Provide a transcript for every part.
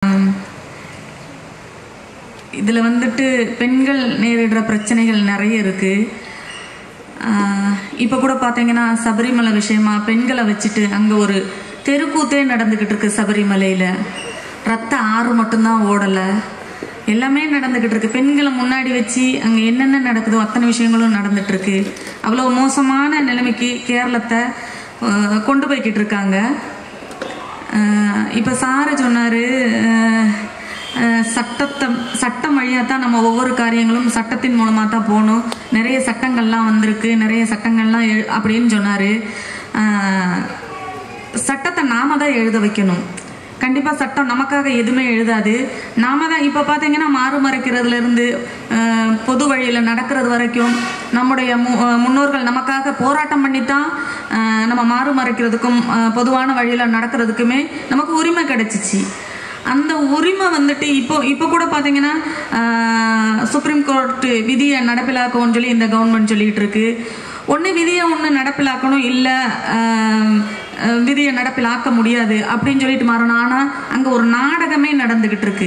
ஆம், இதில் வந்துட்டு பெண்கள் நேரிடுற பிரச்சனைகள் நிறைய இருக்குது இப்போ கூட பார்த்தீங்கன்னா சபரிமலை விஷயமா பெண்களை வச்சுட்டு அங்கே ஒரு தெருக்கூத்தே நடந்துக்கிட்டு இருக்கு சபரிமலையில் ரத்த ஆறு மட்டும்தான் ஓடலை எல்லாமே நடந்துக்கிட்டு இருக்கு பெண்களை முன்னாடி வச்சு அங்கே என்னென்ன நடக்குதோ அத்தனை விஷயங்களும் நடந்துட்டு இருக்கு அவ்வளோ மோசமான நிலைமைக்கு கேரளத்தை ஆஹ், கொண்டு போய்கிட்டு இருக்காங்க ஆஹ் இப்ப சாரு சொன்னாரு ஆஹ் ஆஹ் சட்டத்தை சட்டம் வழியாக தான் நம்ம ஒவ்வொரு காரியங்களும் சட்டத்தின் மூலமாக தான் போகணும் நிறைய சட்டங்கள்லாம் வந்திருக்கு நிறைய சட்டங்கள்லாம் எழு அப்படின்னு சொன்னாரு ஆஹ் சட்டத்தை நாம தான் எழுத வைக்கணும் கண்டிப்பா சட்டம் நமக்காக எதுவுமே எழுதாது நாம தான் இப்போ பார்த்தீங்கன்னா மாறு மறைக்கிறதுல இருந்து ஆஹ் பொது வழியில் நடக்கிறது வரைக்கும் நம்முடைய மு- ஆஹ் முன்னோர்கள் நமக்காக போராட்டம் பண்ணி தான் ஆஹ் நம்ம மாறு மறைக்கிறதுக்கும் ஆஹ் பொதுவான வழியில் நடக்கிறதுக்குமே நமக்கு உரிமை கிடைச்சிச்சு அந்த உரிமை வந்துட்டு இப்போ இப்போ கூட பார்த்தீங்கன்னா ஆஹ் சுப்ரீம் கோர்ட் விதியை நடப்பிலாக்கும்னு சொல்லி இந்த கவர்மெண்ட் சொல்லிட்டு இருக்கு ஒன்று விதியை ஒன்று நடப்பிலாக்கணும் இல்லை விதியை நடப்பிலாக்க முடியாது அப்படின்னு சொல்லிட்டு மாறணும் ஆனால் அங்கே ஒரு நாடகமே நடந்துக்கிட்டு இருக்கு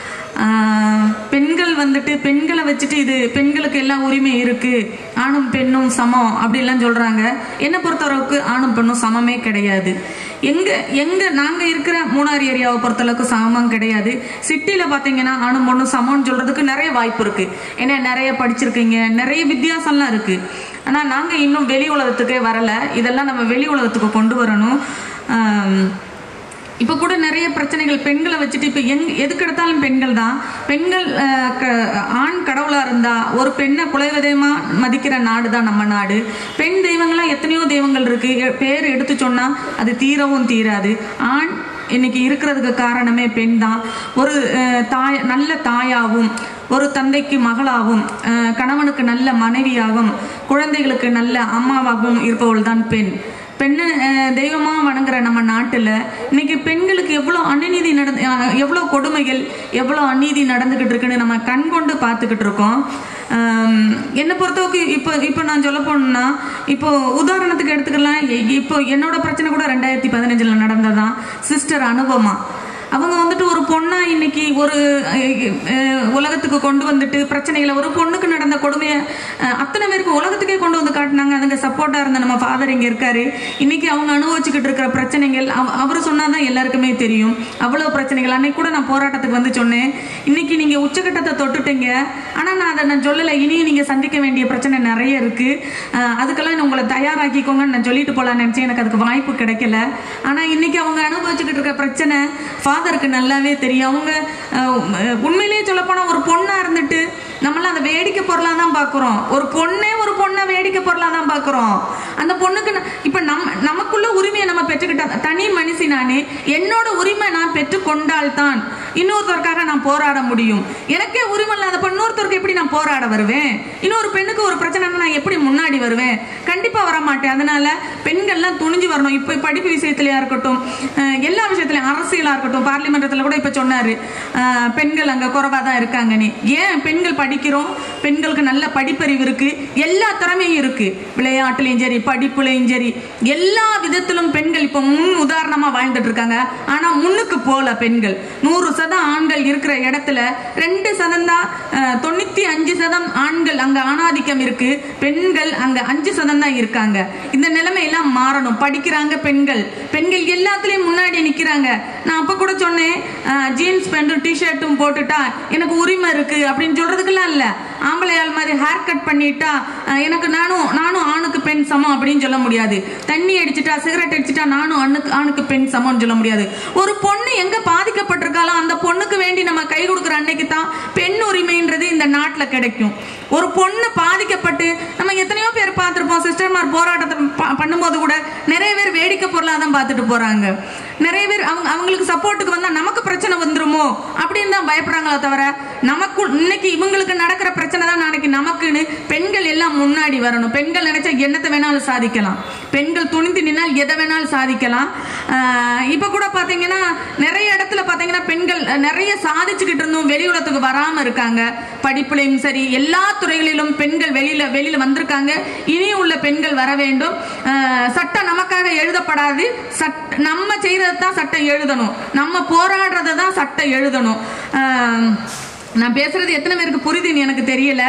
ஆஹ் பெண்கள் வந்துட்டு பெண்களை வச்சுட்டு இது பெண்களுக்கு எல்லா உரிமை இருக்கு ஆணும் பெண்ணும் சமம் அப்படிலாம் சொல்றாங்க என்னை பொறுத்தளவுக்கு ஆணும் பெண்ணும் சமமே கிடையாது எங்க எங்க நாங்க இருக்கிற மூணார் ஏரியாவை பொறுத்தளவுக்கு சமம் கிடையாது சிட்டில பாத்தீங்கன்னா ஆணும் பொண்ணும் சமம்னு சொல்றதுக்கு நிறைய வாய்ப்பு இருக்கு ஏன்னா நிறைய படிச்சிருக்கீங்க நிறைய வித்தியாசம்லாம் இருக்கு ஆனா நாங்க இன்னும் வெளி உலகத்துக்கே வரல இதெல்லாம் நம்ம வெளி உலகத்துக்கு கொண்டு வரணும் ஆம், இப்போ கூட நிறைய பிரச்சனைகள் பெண்களை வச்சுட்டு இப்போ எங் எதுக்கு எடுத்தாலும் பெண்கள் தான் பெண்கள் அஹ், க- ஆண் கடவுளாக இருந்தா ஒரு பெண்ணை குலதெய்வமா மதிக்கிற நாடு தான் நம்ம நாடு பெண் தெய்வங்களாம் எத்தனையோ தெய்வங்கள் இருக்கு எ- பேர் எடுத்து சொன்னா அது தீரவும் தீராது ஆண் இன்னைக்கு இருக்கிறதுக்கு காரணமே பெண் தான் ஒரு அஹ், தாய் நல்ல தாயாவும் ஒரு தந்தைக்கு மகளாகவும் அஹ், கணவனுக்கு நல்ல மனைவியாகவும் குழந்தைகளுக்கு நல்ல அம்மாவாகவும் இருப்பவள் தான் பெண் பெண்ணை அஹ், தெய்வமா வணங்குற நம்ம நாட்டுல இன்னைக்கு பெண்களுக்கு எவ்வளவு அநீதி நடந்து அஹ், எவ்வளவு கொடுமைகள் எவ்வளவு அநீதி நடந்துகிட்டு இருக்குன்னு நம்ம கண் கொண்டு பார்த்துக்கிட்டு இருக்கோம் ஆம், என்னை பொறுத்தவரைக்கு இப்போ இப்போ நான் சொல்ல போனோம்னா இப்போ உதாரணத்துக்கு எடுத்துக்கலாம் இ- இப்போ என்னோட பிரச்சனை கூட ரெண்டாயிரத்தி பதினஞ்சுல நடந்ததான் சிஸ்டர் அனுபமா அவங்க வந்துட்டு ஒரு பொண்ணா இன்னைக்கு ஒரு அஹ், அஹ், உலகத்துக்கு கொண்டு வந்துட்டு பிரச்சனைகளை ஒரு பொண்ணுக்கு நடந்த கொடுமையை அஹ், அத்தனை பேருக்கு உலகத்துக்கே கொண்டு வந்து காட்டினாங்க அதுங்க சப்போர்ட்டா இருந்த நம்ம ஃபாதர் இங்க இருக்காரு இன்னைக்கு அவங்க அனுபவிச்சுக்கிட்டு இருக்கிற பிரச்சனைகள் அவ- அவர் சொன்னாதான் எல்லாருக்குமே தெரியும் அவ்வளவு பிரச்சனைகள் அன்னைக்கு கூட நான் போராட்டத்துக்கு வந்து சொன்னேன் இன்னைக்கு நீங்க உச்சகட்டத்தை தொட்டுட்டீங்க ஆனா நான் அதை நான் சொல்லலை இனியும் நீங்க சந்திக்க வேண்டிய பிரச்சனை நிறைய இருக்கு அஹ், அதுக்கெல்லாம் உங்களை தயாராக்கிக்கோங்கன்னு நான் சொல்லிட்டு போலாம்னு நினைச்சேன் எனக்கு அதுக்கு வாய்ப்பு கிடைக்கல ஆனா இன்னைக்கு அவங்க அனுபவிச்சுக்கிட்டு இருக்க பிரச்சனை ஃபாதருக்கு நல்லாவே தெரியும் அவங்க அஹ், உண்மையிலேயே சொல்ல போனா ஒரு பொண்ணா இருந்துட்டு நம்மளாம் அதை வேடிக்கை பொருளா தான் பாக்குறோம் ஒரு பொண்ணே ஒரு பொண்ணை வேடிக்கை பொருளா தான் பாக்குறோம் அந்த பொண்ணுக்கு ந- இப்ப நம்ம நமக்குள்ள உரிமையை நம்ம பெற்றுக்கிட்ட தனி மனுஷி நானே என்னோட உரிமை நான் பெற்று கொண்டால்தான் இன்னொருத்தருக்காக நான் போராட முடியும் எனக்கே உரிமை இல்லாத இன்னொருத்தருக்கு எப்படி நான் போராட வருவேன் இன்னொரு பெண்ணுக்கு ஒரு பிரச்சனைனா நான் எப்படி முன்னாடி வருவேன் கண்டிப்பா வர மாட்டேன் அதனால பெண்கள்லாம் துணிஞ்சு வரணும் இப்ப படிப்பு விஷயத்திலயா இருக்கட்டும் அஹ் எல்லா விஷயத்திலயும் அரசியலா இருக்கட்டும் பார்லிமெண்டத்துல கூட இப்ப சொன்னாரு அஹ் பெண்கள் அங்க குறைவா தான் இருக்காங்க நீ ஏன் பெண்கள் படிக்கிறோம் பெண்களுக்கு நல்ல படிப்பறிவு இருக்கு எல்லா திறமையும் இருக்கு விளையாட்டுலயும் சரி படிப்புலயும் சரி எல்லா விதத்திலும் பெண்கள் இப்ப முன் உதாரணமா வாழ்ந்துட்டு இருக்காங்க ஆனா முன்னுக்கு போல பெண்கள் நூறு சதம் ஆண்கள் இருக்கிற இடத்துல ரெண்டு சதம் தான் அஹ், தொண்ணூத்தி அஞ்சு சதம் ஆண்கள் அங்க ஆணாதிக்கம் இருக்கு பெண்கள் அங்க அஞ்சு சதம் தான் இருக்காங்க இந்த நிலைமை எல்லாம் மாறணும் படிக்கிறாங்க பெண்கள் பெண்கள் எல்லாத்துலயும் முன்னாடி நிக்கிறாங்க நான் அப்ப கூட சொன்னேன் ஜீன்ஸ் பேண்ட்டும் டிஷர்ட்டும் போட்டுட்டா எனக்கு உரிமை இருக்கு அப்படின்னு சொல்றதுக்கெல்லாம் இல்ல ஆம்பளையால் மாதிரி ஹேர் கட் பண்ணிட்டா அஹ், எனக்கு நானும் நானும் ஆணுக்கு பெண் சமம் அப்படின்னு சொல்ல முடியாது தண்ணி அடிச்சிட்டா சிகரெட் அடிச்சிட்டா நானும் ஆணுக்கு ஆணுக்கு பெண் சமம்னு சொல்ல முடியாது ஒரு பொண்ணு எங்க பாதிக்கப்பட்டிருக்காளோ அந்த பொண்ணுக்கு வேண்டி நம்ம கை கொடுக்குற அன்னைக்கு தான் பெண் உரிமைன்றது இந்த நாட்டுல கிடைக்கும் ஒரு பொண்ணு பாதிக்கப்பட்டு நம்ம எத்தனையோ பேர் பார்த்திருப்போம் சிஸ்டர்மார் போராட்டத்தை ப- பண்ணும்போது கூட நிறைய பேர் வேடிக்கை பொருளாக தான் பார்த்துட்டு போறாங்க நிறைய பேர் அவங்க அவங்களுக்கு சப்போர்ட்டுக்கு வந்தா நமக்கு பிரச்சனை வந்துருமோ அப்படி அப்படின்னு தான் பயப்படுறாங்களே தவிர நமக்குள் இன்னைக்கு இவங்களுக்கு நடக்கிற பிரச்சனை தான் நாளைக்கு நமக்குன்னு பெண்கள் எல்லாம் முன்னாடி வரணும் பெண்கள் நினைச்சா என்னத்தை வேணாலும் சாதிக்கலாம் பெண்கள் துணிந்து நின்னால் எதை வேணாலும் சாதிக்கலாம் ஆஹ் இப்ப கூட பாத்தீங்கன்னா நிறைய இடத்துல பாத்தீங்கன்னா பெண்கள் அஹ், நிறைய சாதிச்சுக்கிட்டு இருந்தும் வெளி உலகத்துக்கு வராம இருக்காங்க படிப்புலையும் சரி எல்லா துறைகளிலும் பெண்கள் வெளியில வெளியில வந்திருக்காங்க இனி உள்ள பெண்கள் வர வேண்டும் ஆஹ், சட்டம் நமக்காக எழுதப்படாது சட் நம்ம செய்யறது தான் சட்டம் எழுதணும் நம்ம போராடுறதை தான் சட்டம் எழுதணும் ஆஹ், நான் பேசுறது எத்தனை பேருக்கு புரியுதுன்னு எனக்கு தெரியல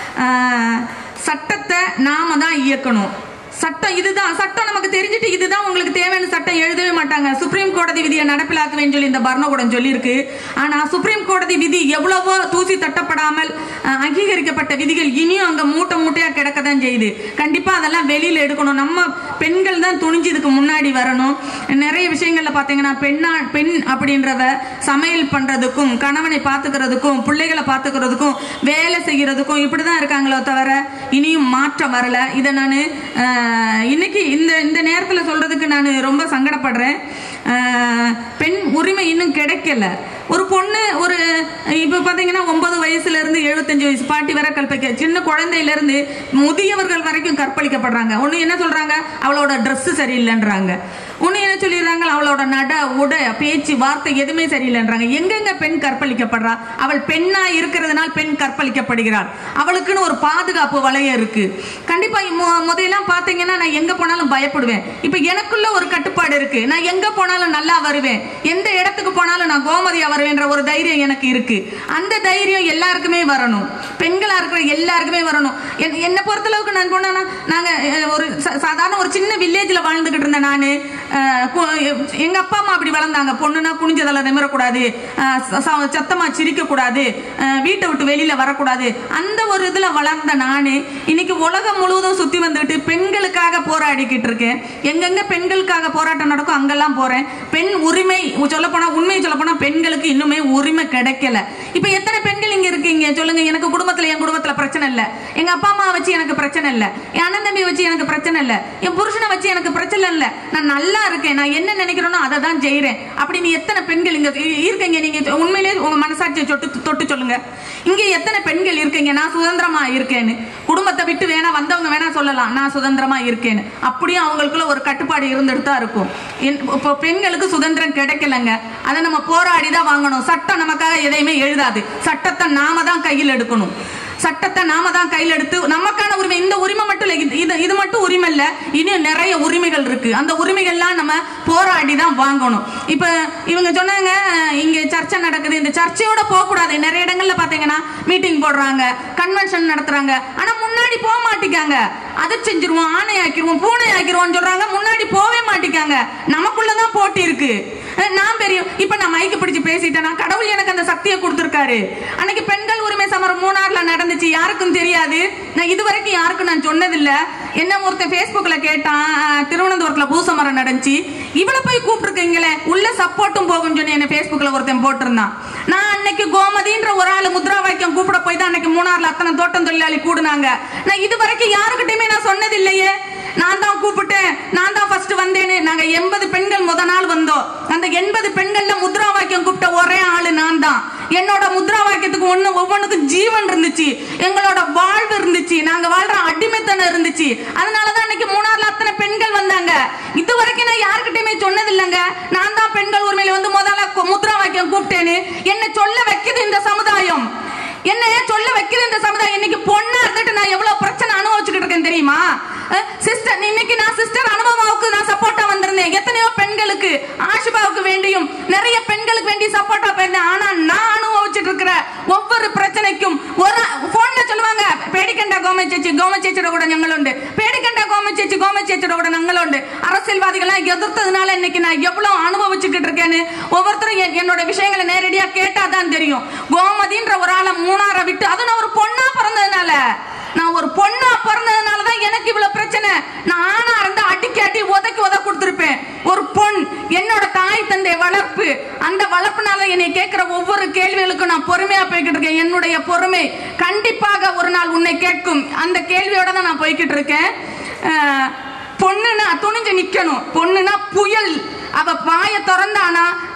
ஆஹ், சட்டத்தை நாம தான் இயக்கணும் சட்டம் இதுதான் சட்டம் நமக்கு தெரிஞ்சுட்டு இதுதான் உங்களுக்கு தேவையான சட்டம் எழுதவே மாட்டாங்க சுப்ரீம் கோடதி விதியை நடப்பிலாக்குவேன்னு சொல்லி இந்த பரணக்கூடம் சொல்லியிருக்கு ஆனா சுப்ரீம் கோடதி விதி எவ்வளவோ தூசி தட்டப்படாமல் அஹ், அங்கீகரிக்கப்பட்ட விதிகள் இனியும் அங்க மூட்டை மூட்டையா கிடக்க தான் செய்யுது கண்டிப்பா அதெல்லாம் வெளியில எடுக்கணும் நம்ம பெண்கள் தான் துணிஞ்சு இதுக்கு முன்னாடி வரணும் நிறைய விஷயங்கள்ல பாத்தீங்கன்னா பெண்ணா பெண் அப்படின்றவ சமையல் பண்றதுக்கும் கணவனை பாத்துக்கிறதுக்கும் பிள்ளைகளை பாத்துக்கிறதுக்கும் வேலை செய்யறதுக்கும் இப்படிதான் இருக்காங்களோ தவிர இனியும் மாற்றம் வரல இதை நான் இன்னைக்கு இந்த இந்த நேரத்தில் சொல்றதுக்கு நான் ரொம்ப சங்கடப்படுறேன் அஹ், பெண் உரிமை இன்னும் கிடைக்கல ஒரு பொண்ணு ஒரு இப்போ பார்த்தீங்கன்னா ஒன்பது வயசுல இருந்து எழுபத்தஞ்சு வயசு பாட்டி வரை கற்பழிக்க சின்ன குழந்தையில இருந்து முதியவர்கள் வரைக்கும் கற்பழிக்கப்படுறாங்க ஒன்று என்ன சொல்றாங்க அவளோட Dress சரியில்லைன்றாங்க ஒன்று என்ன சொல்லிடுறாங்க அவளோட நட உடை பேச்சு வார்த்தை எதுவுமே சரியில்லைன்றாங்க எங்கெங்க பெண் கற்பழிக்கப்படுறா அவள் பெண்ணா இருக்கிறதுனால் பெண் கற்பழிக்கப்படுகிறாள் அவளுக்குன்னு ஒரு பாதுகாப்பு வளையம் இருக்கு கண்டிப்பா மு- முதையெல்லாம் பாத்தீங்கன்னா நான் எங்க போனாலும் பயப்படுவேன் இப்ப எனக்குள்ள ஒரு கட்டுப்பாடு இருக்கு நான் எங்க போனாலும் நல்லா வருவேன் எந்த இடத்துக்கு போனாலும் நான் கோமதியா வருவேன்ற ஒரு தைரியம் எனக்கு இருக்கு அந்த தைரியம் எல்லாருக்குமே வரணும் பெண்களா இருக்கிற எல்லாருக்குமே வரணும் என்- என்னை பொறுத்தளவுக்கு நான் போனா நாங்க அஹ், ஒரு சா- சாதாரண ஒரு சின்ன வில்லேஜ்ல வாழ்ந்துகிட்டு இருந்தேன் நானு அஹ், கு- எங்க அப்பா அம்மா அப்படி வளர்ந்தாங்க பொண்ணுனா குனிஞ்சதெல்லாம் நிமிரக்கூடாது அஹ், ச- ச- சத்தமா சிரிக்க கூடாது அஹ், வீட்டை விட்டு வெளியில வரக்கூடாது அந்த ஒரு இதுல வளர்ந்த நானு இன்னைக்கு உலகம் முழுவதும் சுத்தி வந்துட்டு பெண்களுக்காக போராடிக்கிட்டு இருக்கேன் எங்கெங்க பெண்களுக்காக போராட்டம் நடக்கும் அங்கெல்லாம் போறேன் பெண் உரிமை சொல்ல போனா உண்மையை சொல்ல போனா பெண்களுக்கு இன்னுமே உரிமை கிடைக்கல இப்ப எத்தனை பெண்கள் இங்க இருக்கீங்க சொல்லுங்க எனக்கு குடும்பத்துல என் குடும்பத்துல பிரச்சனை இல்ல எங்க அப்பா அம்மா வச்சு எனக்கு பிரச்சனை இல்ல என் அண்ணன் தம்பி வச்சு எனக்கு பிரச்சனை இல்ல என் புருஷனை வச்சு எனக்கு பிரச்சனை இல்ல நான் நல்லா இருக்கேன் நான் என்ன நினைக்கிறேனோ அதை தான் செய்யறேன் அப்படின்னு எத்தனை பெண்கள் இங்க இ- இருக்கீங்க நீங்க உண்மையிலேயே உங்க மனசாட்சியை தொட்டு தொட்டு சொல்லுங்க இங்க எத்தனை பெண்கள் இருக்கீங்க நான் சுதந்திரமா இருக்கேன்னு குடும்பத்தை விட்டு வேணா வந்தவங்க வேணா சொல்லலாம் நான் சுதந்திரமா இருக்கேன்னு அப்படியும் அவங்களுக்குள்ள ஒரு கட்டுப்பாடு இருந்துட்டு தான் இருக்கும் என்- இப்போ பெண்களுக்கு சுதந்திரம் கிடைக்கலங்க அதை நம்ம போராடி தான் வாங்கணும் சட்டம் நமக்காக எதையுமே எழுதாது சட்டத்தை நாம தான் கையில் எடுக்கணும் சட்டத்தை நாம தான் கையில் எடுத்து நமக்கான உரிமை இந்த உரிமை மட்டும் இல்லை இது- இது இது மட்டும் உரிமை இல்ல இன்னும் நிறைய உரிமைகள் இருக்கு அந்த உரிமைகள்லாம் நம்ம போராடி தான் வாங்கணும் இப்ப இவங்க சொன்னாங்க இங்க சர்ச்சை நடக்குது இந்த சர்ச்சையோட போக கூடாது நிறைய இடங்கள்ல பாத்தீங்கன்னா மீட்டிங் போடுறாங்க கன்வென்ஷன் நடத்துறாங்க ஆனா முன்னாடி போக மாட்டிக்காங்க அதை செஞ்சிருவோம் ஆணை ஆக்கிருவோம் பூனை ஆக்கிருவோம் சொல்றாங்க முன்னாடி போவே மாட்டிக்காங்க நமக்குள்ளதான் போட்டி இருக்கு அஹ் நான் பெரிய இப்ப நான் மைக்கு பிடிச்சு பேசிட்டேனா கடவுள் எனக்கு அந்த சக்தியை கொடுத்திருக்காரு அன்னைக்கு பெண்கள் உரிமை சமரம் மூணாறுல நடந்துச்சு யாருக்கும் தெரியாது நான் இதுவரைக்கும் யாருக்கும் நான் சொன்னதில்ல என்ன ஒருத்தன் Facebookல கேட்டான் அஹ் திருவனந்தபுரத்துல பூசமரம் நடந்துச்சு இவளை போய் கூப்பிட்டுருக்கீங்களே உள்ள சப்போர்ட்டும் போகும்னு சொல்லி என்ன Facebookல ஒருத்தன் போட்டிருந்தான் நான் அன்னைக்கு கோமதின்ற ஒரு ஆளு முத்ரா வாக்கியம் கூப்பிட போய் தான் அன்னைக்கு மூணாறுல அத்தனை தோட்டம் தொழிலாளி கூடுனாங்க நான் இது வரைக்கும் யாருக்கிட்டையுமே நான் சொன்னதில்லையே நான் தான் கூப்பிட்டேன் நான் தான் ஃபர்ஸ்ட் வந்தேன்னு நாங்க எண்பது பெண்கள் முத நாள் வந்தோம் அந்த எண்பது பெண்கள்ல முத்ரா வாக்கியம் கூப்பிட்ட ஒரே ஆளு நான் தான் என்னோட முத்ரா வாக்கியத்துக்கு ஒண்ணு ஒவ்வொன்றுக்கும் ஜீவன் இருந்துச்சு எங்களோட வாழ்வு இருந்துச்சு நாங்க வாழ்ற அடிமைத்தனம் இருந்துச்சு அதனாலதான் அன்னைக்கு மூணாறுல அத்தனை பெண்கள் வந்தாங்க இது வரைக்கும் நான் யாருக்கிட்டயுமே சொன்னது இல்லைங்க நான் தான் பெண்கள் உரிமையில வந்து முதல்ல கு- முத்ரா வாக்கியம் கூப்பிட்டேன்னு என்ன சொல்ல வைக்குது இந்த சமுதாயம் என்ன சொல்ல வைக்குது இந்த சமுதாயம் இன்னைக்கு பொண்ணா இருந்துட்டு நான் எவ்வளவு பிரச்சனை அனுபவிச்சுக்கிட்டு இருக்கேன் தெரியுமா சிஸ்டர் இன்னைக்கு நான் சிஸ்டர் அனுபவாவுக்கு நான் சப்போர்ட்டா வந்திருந்தேன் எத்தனையோ பெண்களுக்கு ஆஷிபாவுக்கு வேண்டியும் நிறைய பெண்களுக்கு வேண்டி சப்போர்ட்டா போயிருந்தேன் ஆனா நான் அனுபவிச்சுட்டு இருக்கிற ஒவ்வொரு பிரச்சனைக்கும் ஒரு போன்ல சொல்லுவாங்க പേടിക്കണ്ട ഗോമ ചേച്ചി ഗോമ ചേച്ചിയുടെ കൂടെ ഞങ്ങളുണ്ട് പേടിക്കണ്ട ഗോമ ചേച്ചി ഗോമ ചേച്ചിയുടെ കൂടെ ഞങ്ങളുണ്ട് அரசியல்வாதிகளை எதிர்த்ததுனால இன்னைக்கு நான் எவ்வளவு அனுபவிச்சுக்கிட்டு இருக்கேன்னு ஒவ்வொருத்தரும் என்- என்னோட விஷயங்களை நேரடியா கேட்டா தான் தெரியும் கோமதின்ற ஒரு ஆளை மூணார விட்டு அது நான் ஒரு பொண்ணா பிறந்ததுனால நான் ஒரு பொண்ணா பிறந்ததுனால தான் எனக்கு இவ்வளவு பிரச்சனை நான் ஆணா இருந்தா அடிக்கி அடி உதைக்கு உத கொடுத்துருப்பேன் ஒரு பொண் என்னோட தாய் தந்தை வளர்ப்பு அந்த வளர்ப்புனால என்னை கேட்கிற ஒவ்வொரு கேள்விகளுக்கும் நான் பொறுமையா போய்கிட்டு இருக்கேன் என்னுடைய பொறுமை கண்டிப்பாக ஒரு நாள் உன்னை கேட்கும் அந்த கேள்வியோட தான் நான் போய்கிட்டு இருக்கேன் அஹ், பொண்ணுனா துணிஞ்சு நிக்கணும் பொண்ணுனா புயல் அவ வாய திறந்தானா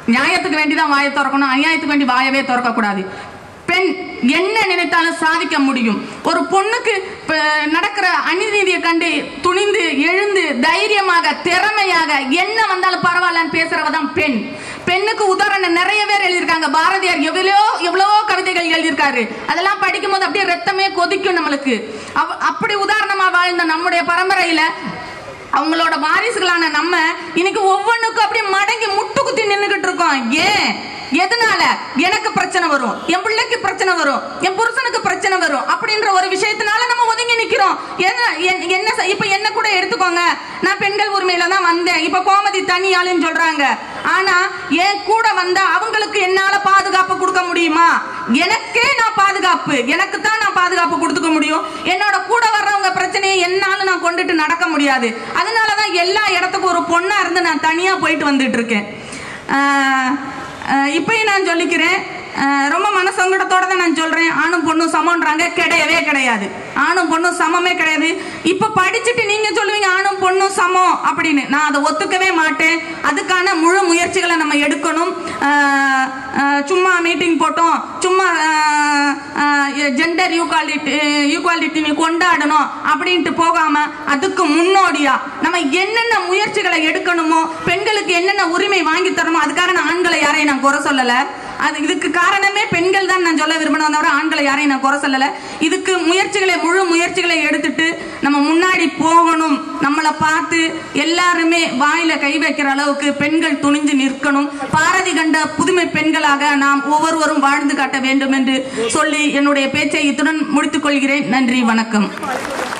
நியாயத்துக்கு வேண்டி தான் வாயை திறக்கணும் அநியாயத்துக்கு வேண்டி வாயவே திறக்க கூடாது பெண் என்ன நினைத்தாலும் சாதிக்க முடியும் ஒரு பொண்ணுக்கு இப்ப நடக்கிற அநீதியை கண்டு துணிந்து எழுந்து தைரியமாக திறமையாக என்ன வந்தாலும் பரவாயில்லன்னு பேசுறவ தான் பெண் பெண்ணுக்கு உதாரணம் நிறைய பேர் எழுதியிருக்காங்க பாரதியார் எவ்வளோ எவ்வளவோ கவிதைகள் எழுதியிருக்காரு அதெல்லாம் படிக்கும் போது அப்படியே ரத்தமே கொதிக்கும் நம்மளுக்கு அவ- அப்படி உதாரணமா வாழ்ந்த நம்முடைய பரம்பரையில அவங்களோட வாரிசுகளான நம்ம இன்னைக்கு ஒவ்வொன்றுக்கும் அப்படியே மடங்கி முட்டு குத்தி நின்னுகிட்டு இருக்கோம் ஏன் எதனால எனக்கு பிரச்சனை வரும் என் பிள்ளைக்கு பிரச்சனை வரும் என் புருஷனுக்கு பிரச்சனை வரும் அப்படின்ற ஒரு விஷயத்தினால நம்ம ஒதுங்கி நிக்கிறோம் என்ன- என்- என்ன செ- இப்ப என்ன கூட எடுத்துக்கோங்க நான் பெண்கள் உரிமையில தான் வந்தேன் இப்ப கோமதி தனியாளுன்னு சொல்றாங்க ஆனா என் கூட வந்தா அவங்களுக்கு என்னால பாதுகாப்பு கொடுக்க முடியுமா எனக்கே நான் பாதுகாப்பு எனக்கு தான் நான் பாதுகாப்பு கொடுத்துக்க முடியும் என்னோட கூட வர்றவங்க பிரச்சனையை என்னால நான் கொண்டுட்டு நடக்க முடியாது அதனாலதான் எல்லா இடத்துக்கும் ஒரு பொண்ணா இருந்து நான் தனியா போயிட்டு வந்துட்டு இருக்கேன் ஆஹ் ஆஹ் இப்பயும் நான் சொல்லிக்கிறேன் ஆஹ் ரொம்ப மனசங்கடத்தோட தான் நான் சொல்றேன் ஆணும் பொண்ணும் சமம்ன்றாங்க கிடையவே கிடையாது ஆணும் பொண்ணும் சமமே கிடையாது இப்ப படிச்சுட்டு நீங்க சொல்லுவீங்க ஆணும் பொண்ணும் சமம் அப்படின்னு நான் அதை ஒத்துக்கவே மாட்டேன் அதுக்கான முழு முயற்சிகளை நம்ம எடுக்கணும் ஆஹ் ஆஹ் சும்மா மீட்டிங் போட்டோம் சும்மா ஜெண்டர் ஈக்குவாலிட்டி ஈக்குவாலிட்டி கொண்டாடணும் அப்படின்ட்டு போகாம அதுக்கு முன்னோடியா நம்ம என்னென்ன முயற்சிகளை எடுக்கணுமோ பெண்களுக்கு என்னென்ன உரிமை வாங்கி தரணுமோ அதுக்காக நான் ஆண்களை யாரையும் நான் குறை சொல்லல அது இதுக்கு காரணமே பெண்கள் தான் நான் சொல்ல விரும்பினேன் தவிர ஆண்களை யாரையும் நான் குறை சொல்லல இதுக்கு முயற்சிகளை முழு முயற்சிகளை எடுத்துட்டு நம்ம முன்னாடி போகணும் நம்மளை பார்த்து எல்லாருமே வாயில கை வைக்கிற அளவுக்கு பெண்கள் துணிஞ்சு நிற்கணும் பாரதி கண்ட புதுமை பெண்களாக நாம் ஒவ்வொருவரும் வாழ்ந்து காட்ட வேண்டும் என்று சொல்லி என்னுடைய பேச்சை இத்துடன் முடித்துக் கொள்கிறேன் நன்றி வணக்கம்